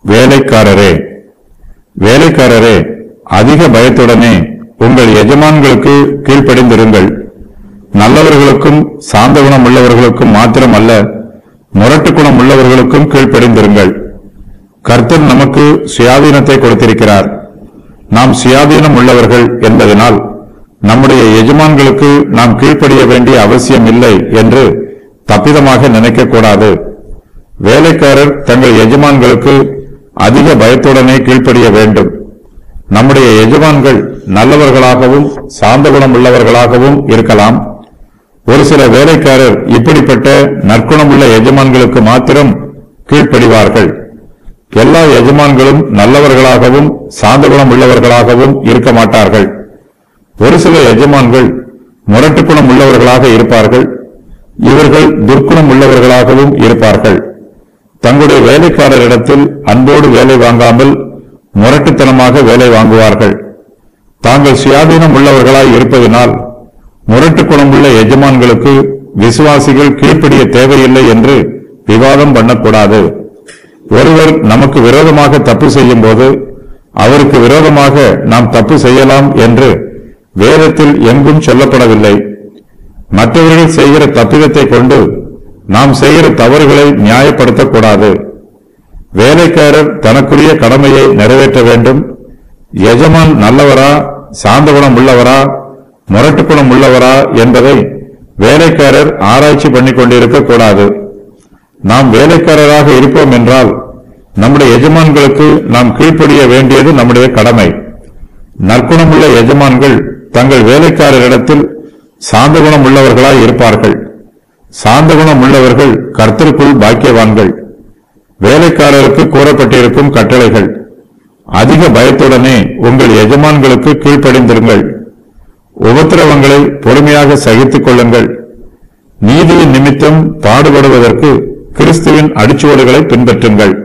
வேலைக்காரரே வேலைக்காரரே அதிக பயத்துடனே உங்கள் எஜமான்களுக்கு கீழ்ப்படிந்திருங்கள் நல்லவர்களுக்கும் சாந்த குணம் உள்ளவர்களுக்கும் மாத்திரம் அல்ல முரட்டு குணம் உள்ளவர்களுக்கும் கீழ்ப்படிந்திருங்கள் கர்த்தர் நமக்கு சுயாதீனத்தை கொடுத்திருக்கிறார் நாம் சுயாதீனம் உள்ளவர்கள் என்பதனால் நம்முடைய எஜமான்களுக்கு நாம் கீழ்ப்படிய வேண்டிய அவசியம் இல்லை என்று தப்பிதமாக நினைக்கக்கூடாது வேலைக்காரர் தங்கள் எஜமான்களுக்கு அதிக பயத்துடனே கீழ்ப்படிய வேண்டும் நம்முடைய எஜமான்கள் நல்லவர்களாகவும் சாந்த குணம் உள்ளவர்களாகவும் இருக்கலாம் ஒரு சில வேலைக்காரர் இப்படிப்பட்ட நற்குணமுள்ள எஜமான்களுக்கு மாத்திரம் கீழ்ப்படிவார்கள் எல்லா எஜமான்களும் நல்லவர்களாகவும் சாந்த குணம் உள்ளவர்களாகவும் இருக்க மாட்டார்கள் ஒரு சில எஜமான்கள் முரட்டு குணம் உள்ளவர்களாக இருப்பார்கள் இவர்கள் துர்க்குணம் உள்ளவர்களாகவும் இருப்பார்கள் தங்களுடைய வேலைக்காரரிடத்தில் அன்போடு வேலை வாங்காமல் முரட்டுத்தனமாக வேலை வாங்குவார்கள் தாங்கள் சுயாதீனம் உள்ளவர்களாய் இருப்பதனால் முரட்டு குணமுள்ள எஜமான்களுக்கு விசுவாசிகள் கீழ்ப்படிய தேவையில்லை என்று விவாதம் பண்ணக்கூடாது ஒருவர் நமக்கு விரோதமாக தப்பு செய்யும் போது அவருக்கு விரோதமாக நாம் தப்பு செய்யலாம் என்று வேதத்தில் எங்கும் சொல்லப்படவில்லை மற்றவர்கள் செய்கிற தப்பிதத்தை கொண்டு நாம் செய்கிற தவறுகளை நியாயப்படுத்தக்கூடாது வேலைக்காரர் தனக்குரிய கடமையை நிறைவேற்ற வேண்டும் எஜமான் நல்லவரா சாந்த குணம் உள்ளவரா முரட்டு குணம் உள்ளவரா என்பதை வேலைக்காரர் ஆராய்ச்சி பண்ணிக் கொண்டிருக்க கூடாது நாம் வேலைக்காரராக இருப்போம் என்றால் நம்முடைய எஜமான்களுக்கு நாம் கீழ்ப்படிய வேண்டியது நம்முடைய கடமை நற்குணமுள்ள எஜமான்கள் தங்கள் வேலைக்காரரிடத்தில் சாந்த குணம் உள்ளவர்களாய் இருப்பார்கள் சாந்த குணம் உள்ளவர்கள் கர்த்தருக்குள் பாக்கியவான்கள் வேலைக்காரருக்கு கூறப்பட்டிருக்கும் கட்டளைகள் அதிக பயத்துடனே உங்கள் எஜமான்களுக்கு கீழ்ப்படிந்திருங்கள் உபத்திரவங்களை பொறுமையாக சகித்துக் கொள்ளுங்கள் நீதியின் நிமித்தம் பாடுபடுவதற்கு கிறிஸ்துவின் அடிச்சுவடுகளை பின்பற்றுங்கள்